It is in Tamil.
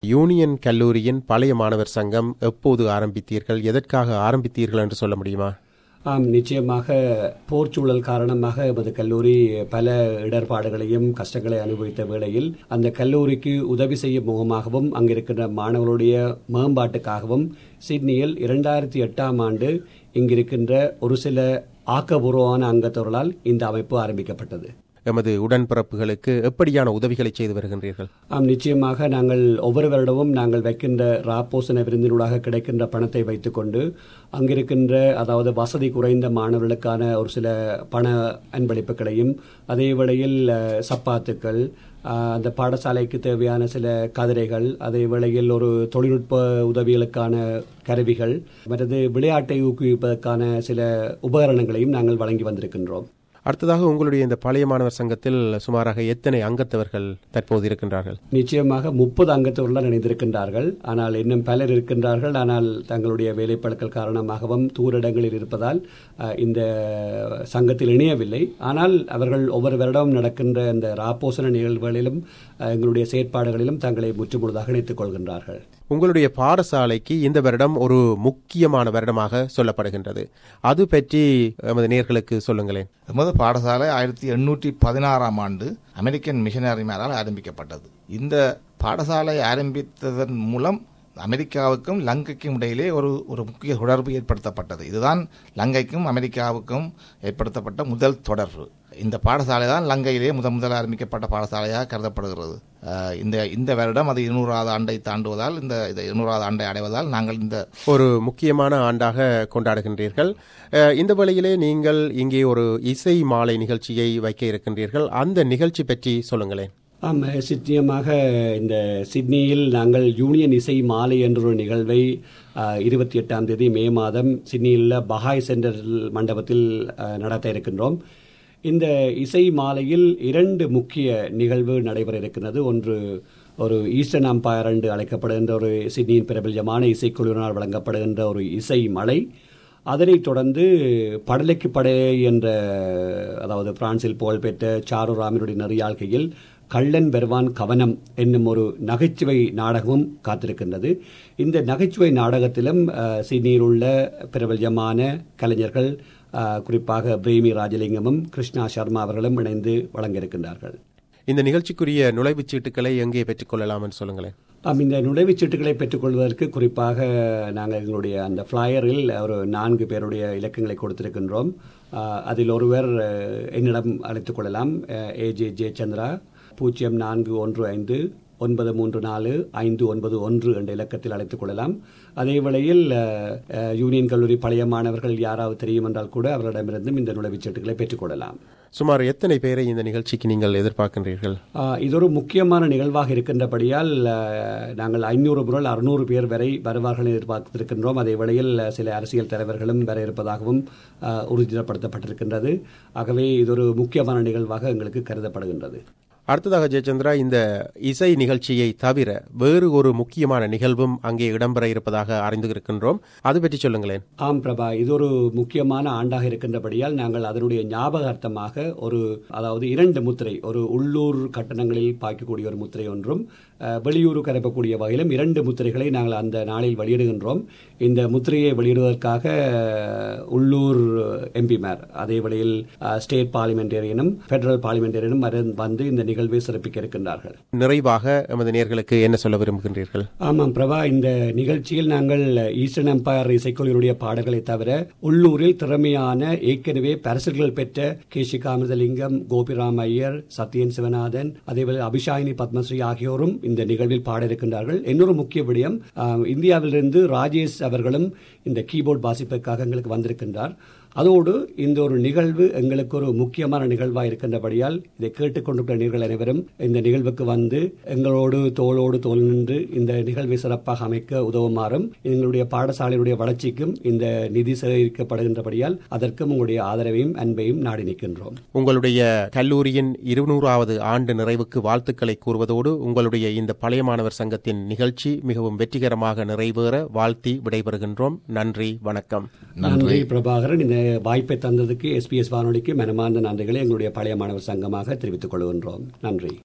யூனியன் கல்லூரியின் பழைய மாணவர் சங்கம் எப்போது ஆரம்பித்தீர்கள் எதற்காக ஆரம்பித்தீர்கள் என்று சொல்ல முடியுமா ஆம் நிச்சயமாக போர்ச்சூழல் காரணமாக எமது கல்லூரி பல இடர்பாடுகளையும் கஷ்டங்களை அனுபவித்த வேளையில் அந்த கல்லூரிக்கு உதவி செய்யும் முகமாகவும் அங்கிருக்கின்ற மாணவர்களுடைய மேம்பாட்டுக்காகவும் சிட்னியில் இரண்டாயிரத்தி எட்டாம் ஆண்டு இங்கிருக்கின்ற ஒரு சில ஆக்கபூர்வமான அங்கத்தவர்களால் இந்த அமைப்பு ஆரம்பிக்கப்பட்டது எமது உடன்பிறப்புகளுக்கு எப்படியான உதவிகளை செய்து வருகின்றீர்கள் ஆம் நிச்சயமாக நாங்கள் ஒவ்வொரு வருடமும் நாங்கள் வைக்கின்ற ராப்போசன விருந்தினூடாக கிடைக்கின்ற பணத்தை வைத்துக்கொண்டு அங்கிருக்கின்ற அதாவது வசதி குறைந்த மாணவர்களுக்கான ஒரு சில பண அன்பளிப்புகளையும் அதே வேளையில் அஹ், சப்பாத்துக்கள் அஹ், அந்த பாடசாலைக்கு தேவையான சில கதிரைகள் அதே வேளையில் ஒரு தொழில்நுட்ப உதவிகளுக்கான கருவிகள் மற்றது விளையாட்டை ஊக்குவிப்பதற்கான சில உபகரணங்களையும் நாங்கள் வழங்கி வந்திருக்கின்றோம் அடுத்ததாக உங்களுடைய இந்த பழைய மாணவர் சங்கத்தில் சுமாராக எத்தனை அங்கத்தவர்கள் தற்போது இருக்கின்றார்கள் நிச்சயமாக முப்பது அங்கத்தவர்கள் இணைந்திருக்கின்றார்கள் ஆனால் இன்னும் பலர் இருக்கின்றார்கள் ஆனால் தங்களுடைய வேலைப்பழுக்கள் காரணமாகவும் தூரிடங்களில் இருப்பதால் அஹ், இந்த சங்கத்தில் இணையவில்லை ஆனால் அவர்கள் ஒவ்வொரு வருடமும் நடக்கின்ற இந்த ராப்போசன நிகழ்வுகளிலும் அஹ், எங்களுடைய செயற்பாடுகளிலும் தங்களை முற்றுமுழுதாக இணைத்துக் கொள்கின்றார்கள் உங்களுடைய பாடசாலைக்கு இந்த வருடம் ஒரு முக்கியமான வருடமாக சொல்லப்படுகின்றது அது பற்றி எமது நேர்களுக்கு சொல்லுங்களேன் எமது பாடசாலை ஆயிரத்தி எண்ணூற்றி பதினாறாம் ஆண்டு அமெரிக்கன் மிஷனரிமாரால் ஆரம்பிக்கப்பட்டது இந்த பாடசாலை ஆரம்பித்ததன் மூலம் அமெரிக்காவுக்கும் லங்கைக்கும் இடையிலே ஒரு ஒரு முக்கிய தொடர்பு ஏற்படுத்தப்பட்டது இதுதான் லங்கைக்கும் அமெரிக்காவுக்கும் ஏற்படுத்தப்பட்ட முதல் தொடர்பு இந்த பாடசாலை தான் லங்கையிலே முதன் முதல் ஆரம்பிக்கப்பட்ட பாடசாலையாக கருதப்படுகிறது அஹ், இந்த இந்த வருடம் அது இருநூறாவது ஆண்டை தாண்டுவதால் இந்த இந்த இருநூறாவது ஆண்டை அடைவதால் நாங்கள் இந்த ஒரு முக்கியமான ஆண்டாக கொண்டாடுகின்றீர்கள் அஹ், இந்த வேளையிலே நீங்கள் இங்கே ஒரு இசை மாலை நிகழ்ச்சியை வைக்க இருக்கின்றீர்கள் அந்த நிகழ்ச்சி பற்றி சொல்லுங்களேன் ஆம் சித்தியமாக இந்த சிட்னியில் நாங்கள் யூனியன் இசை மாலை என்ற ஒரு நிகழ்வை இருபத்தி எட்டாம் தேதி மே மாதம் சிட்னியில் உள்ள பஹாய் சென்டர் மண்டபத்தில் அஹ், நடத்த இருக்கின்றோம் இந்த இசை மாலையில் இரண்டு முக்கிய நிகழ்வு நடைபெற இருக்கின்றது ஒன்று ஒரு ஈஸ்டர்ன் அம்பயர் என்று அழைக்கப்படுகின்ற ஒரு சிட்னியின் பிரபல்யமான இசைக்குழுவினால் வழங்கப்படுகின்ற ஒரு இசை மலை அதனைத் தொடர்ந்து படலைக்கு படை என்ற அதாவது பிரான்சில் புகழ்பெற்ற சாரு ராமனுடைய நெறியாழ்கையில் கள்ளன் பெறுவான் கவனம் என்னும் ஒரு நகைச்சுவை நாடகமும் காத்திருக்கின்றது இந்த நகைச்சுவை நாடகத்திலும் அஹ், சிட்னியில் உள்ள பிரபல்யமான கலைஞர்கள் அஹ், குறிப்பாக பிரேமி ராஜலிங்கமும் கிருஷ்ணா சர்மா அவர்களும் இணைந்து வழங்க இருக்கின்றார்கள் இந்த நிகழ்ச்சிக்குரிய நுழைவுச் சீட்டுகளை எங்கே பெற்றுக்கொள்ளலாம் என்று சொல்லுங்களேன் ஆம், இந்த நுழைவுச் சீட்டுகளை பெற்றுக்கொள்வதற்கு குறிப்பாக நாங்கள் எங்களுடைய அந்த ஃப்ளையரில் ஒரு நான்கு பேருடைய இலக்கங்களை கொடுத்திருக்கின்றோம் ஆஹ், அதில் ஒருவர் அஹ், என்னிடம் அழைத்துக் கொள்ளலாம் ஏஜே ஜே சந்திரா பூஜ்ஜியம் நான்கு ஒன்று ஐந்து ஒன்பது மூன்று நாலு ஐந்து ஒன்பது ஒன்று என்ற இலக்கத்தில் அழைத்துக் கொள்ளலாம் அதே வேளையில் அஹ், அஹ், யூனியன் கல்லூரி பழைய மாணவர்கள் யாராவது தெரியும் என்றால் கூட அவர்களிடமிருந்தும் இந்த நுழைவுச் சீட்டுகளை பெற்றுக்கொள்ளலாம் சுமார் எத்தனை பேரை இந்த நிகழ்ச்சிக்கு நீங்கள் எதிர்பார்க்கின்றீர்கள் ஆஹ் இது ஒரு முக்கியமான நிகழ்வாக இருக்கின்றபடியால் ஆஹ், நாங்கள் ஐநூறு முதல் அறுநூறு பேர் வரை வருவார்கள் என எதிர்பார்த்திருக்கின்றோம் அதே வேளையில் ஆஹ், சில அரசியல் தலைவர்களும் வர இருப்பதாகவும் ஆஹ், உறுதிப்படுத்தப்பட்டிருக்கின்றது ஆகவே இது ஒரு முக்கியமான நிகழ்வாக எங்களுக்கு கருதப்படுகின்றது அடுத்ததாக ஜெயச்சந்திரா இந்த இசை நிகழ்ச்சியை தவிர வேறு ஒரு முக்கியமான நிகழ்வும் அங்கே இடம்பெற இருப்பதாக அறிந்து இருக்கின்றோம் அது பற்றி சொல்லுங்களேன் ஆம் பிரபா இது ஒரு முக்கியமான ஆண்டாக இருக்கின்றபடியால் நாங்கள் அதனுடைய ஞாபகார்த்தமாக ஒரு அதாவது இரண்டு முத்திரை ஒரு உள்ளூர் கட்டணங்களில் பாய்க்கக்கூடிய ஒரு முத்திரை ஒன்றும் அஹ், வெளியூருக்கு அனுப்பக்கூடிய வகையிலும் இரண்டு முத்திரைகளை நாங்கள் அந்த நாளில் வெளியிடுகின்றோம் இந்த முத்திரையை வெளியிடுவதற்காக அஹ், உள்ளூர் எம்பிமார் அதே வழியில் ஸ்டேட் பார்லிமெண்டேரியனும் பெடரல் பார்லிமெண்டேரியனும் வர- வந்து இந்த நிகழ்வை சிறப்பிக்க இருக்கின்றார்கள் நிறைவாக எமது நேர்களுக்கு என்ன சொல்ல விரும்புகின்றீர்கள் ஆமாம் பிரபா இந்த நிகழ்ச்சியில் நாங்கள் ஈஸ்டர்ன் எம்பயர் இசைக்குழுவினுடைய பாடல்களை தவிர உள்ளூரில் திறமையான ஏற்கனவே பரிசுகள் பெற்ற கேஷி காமிதலிங்கம் கோபிராம் ஐயர் சத்யன் சிவநாதன் அதேபோல அபிஷாயினி பத்மஸ்ரீ ஆகியோரும் இந்த நிகழ்வில் பாட இருக்கின்றார்கள் இன்னொரு முக்கிய விடயம் ஆஹ், இந்தியாவிலிருந்து ராஜேஷ் அவர்களும் இந்த கீபோர்ட் வாசிப்பதற்காக எங்களுக்கு வந்திருக்கின்றார் அதோடு இந்த ஒரு நிகழ்வு எங்களுக்கு ஒரு முக்கியமான நிகழ்வாக இருக்கின்றபடியால் இதை கேட்டுக்கொண்டிருக்கிற நீங்கள் அனைவரும் இந்த நிகழ்வுக்கு வந்து எங்களோடு தோளோடு தோல் நின்று இந்த நிகழ்வை சிறப்பாக அமைக்க உதவுமாறும் எங்களுடைய பாடசாலையுடைய வளர்ச்சிக்கும் இந்த நிதி சேகரிக்கப்படுகின்றபடியால் அதற்கும் உங்களுடைய ஆதரவையும் அன்பையும் நாடி நிற்கின்றோம் உங்களுடைய கல்லூரியின் இருநூறாவது ஆண்டு நிறைவுக்கு வாழ்த்துக்களை கூறுவதோடு உங்களுடைய இந்த பழைய மாணவர் சங்கத்தின் நிகழ்ச்சி மிகவும் வெற்றிகரமாக நிறைவேற வாழ்த்தி விடைபெறுகின்றோம் நன்றி வணக்கம் நன்றி பிரபாகரன் இந்த வாய்ப்பை தந்ததுக்கு எஸ்பிஎஸ் வானொலிக்கு மனமார்ந்த நன்றிகளை எங்களுடைய பழைய மாணவர் சங்கமாக தெரிவித்துக் கொள்கின்றோம் நன்றி